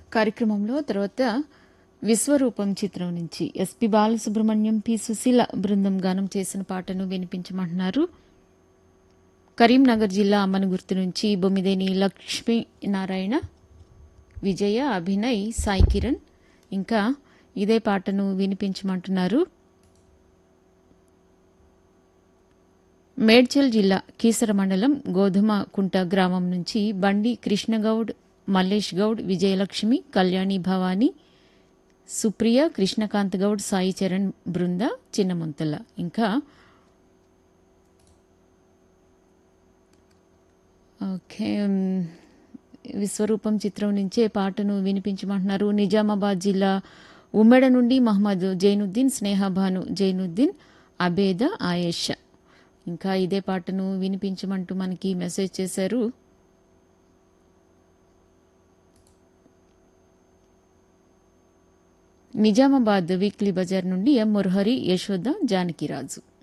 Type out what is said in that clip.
కార్యక్రమంలో తర్వాత విశ్వరూపం చిత్రం నుంచి ఎస్పి బాలసుబ్రహ్మణ్యం పి సుశీల బృందం గానం చేసిన పాటను వినిపించమంటున్నారు కరీంనగర్ జిల్లా అమ్మనగుర్తు నుంచి బొమ్మిదేని లక్ష్మీ నారాయణ విజయ అభినయ్ సాయి కిరణ్ ఇంకా ఇదే పాటను వినిపించమంటున్నారు మేడ్చల్ జిల్లా కీసర మండలం గోధుమ కుంట గ్రామం నుంచి బండి కృష్ణగౌడ్ మల్లేష్ గౌడ్ విజయలక్ష్మి కళ్యాణి భవానీ సుప్రియ కృష్ణకాంత్ గౌడ్ సాయి చరణ్ బృంద చిన్నముంతల ఇంకా ఓకే మ్, విశ్వరూపం చిత్రం నుంచే పాటను వినిపించమంటున్నారు నిజామాబాద్ జిల్లా ఉమ్మెడ నుండి మహమ్మద్ జైనుద్దీన్ స్నేహభాను జైనుద్దీన్ అబేద ఆయేష ఇంకా ఇదే పాటను వినిపించమంటూ మనకి మెసేజ్ చేశారు నిజామాబాద్ వీక్లీ బజార్ నుండి ఎం మురహరి యశోద జానకిరాజు